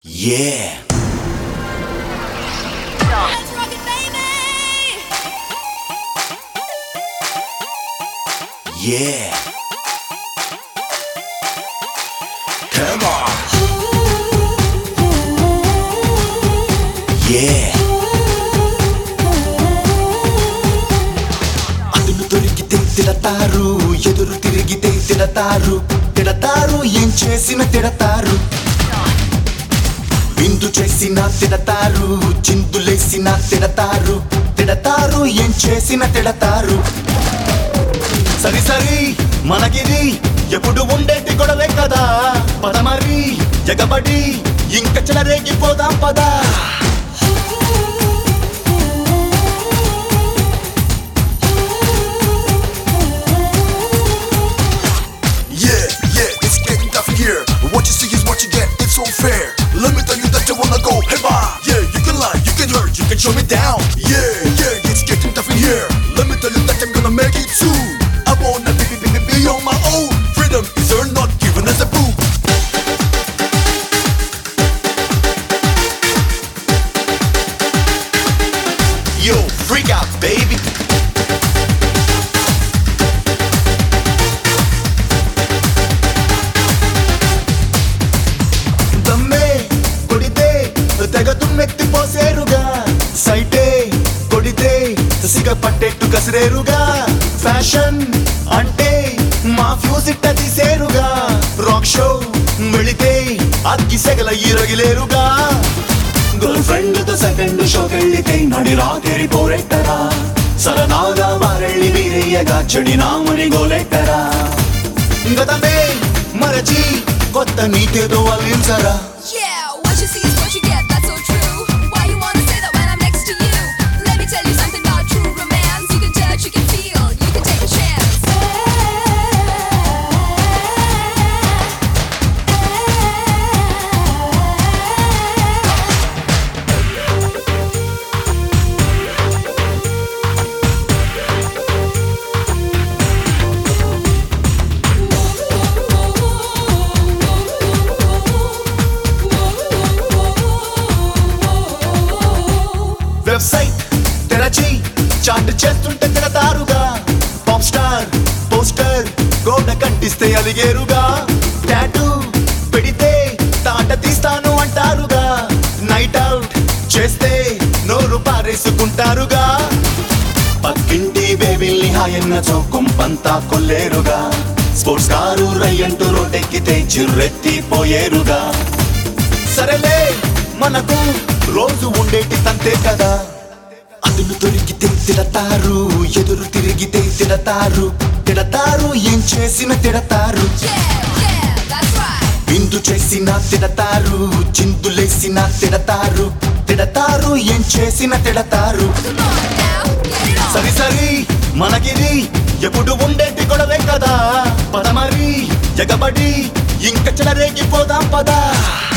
Yeah. Let's rock it, baby! Yeah. Come on. Yeah. అదును దొరికితే తిడతారు ఎదురు తిరిగితే తిడతారు తిడతారు ఏం చేసిన తిడతారు విందు చేసిన తిడతారు చిందులేసిన తిడతారు తిడతారు ఏం చేసిన తిడతారు సరి సరి మనకిది ఎప్పుడు ఉండేటి గొడవే కదా పద మరి ఎగబడి ఇంక చెలరేగిపోదాం పదా Yeah, yeah, it's getting tough in here. What you see is what you get, it's unfair. Let me tell you that you wanna go, hey bah. Yeah, you can lie, you can hurt, you can show me down. Yeah, yeah, it's getting tough in here. Let me tell you that I'm gonna make it too. I wanna be, be, be, be on my own. Freedom is earned, not given as a boot. Yo, freak out, baby. దమ్మే కొడితే తెగ తుమ్మెత్తిపోసేరుగా సైటే కొడితే సిగ పట్టెట్టు కసిరేరుగా fashion అంటే మా fuse ఇట్ట తీసేరుగా rock show వెళితే అగ్గి సెగల ఈరగిలేరుగా గర్ల్ ఫ్రెండ్ తో సెకండ్ షోకెళ్ళితే నడి రాత్రి పోరెట్టరా సరదాగా మారెళ్ళి వీరయ్యగా చెడినామని గోలెట్టరా గతమే మరచి కొత్త నీకేదో అల్లించరా Yeah, what you see is what you get, that's so true. Why you wanna say that when I'm next to you? Let me tell you something about true romance. You can touch, you can feel, you can take a chance. Website తెరచి chat చేస్తుంటే తిడతారుగా pop star poster గోడ కంటిస్తే అలిగేరుగా tattoo పెడితే తాట తీస్తాను అంటారుగా night out చేస్తే నోరు పారేసుకుంటారుగా పక్కింటి బేబిల్ని హాయన్న చౌకుంపంతా కొల్లేరుగా స్పోర్ట్స్ కారు రయ్యంటూ రోడ్డెక్కితే చిర్రెత్తిపోయేరుగా సరేలే మనకు రోజు ఉండేటి తంతే కదా అదును దొరికితే తిడతారు ఎదురు తిరిగితే తిడతారు తిడతారు ఏం చేసిన తిడతారు Yeah, yeah, that's right. విందు చేసిన తిడతారు చిందులేసిన తిడతారు తిడతారు ఏం చేసిన తిడతారు Come on now, get it on. సరి సరి మనకిది ఎప్పుడు ఉండేటి గొడవే కదా పద మరి ఎగబడి ఇంక చెలరేగిపోదాం పదా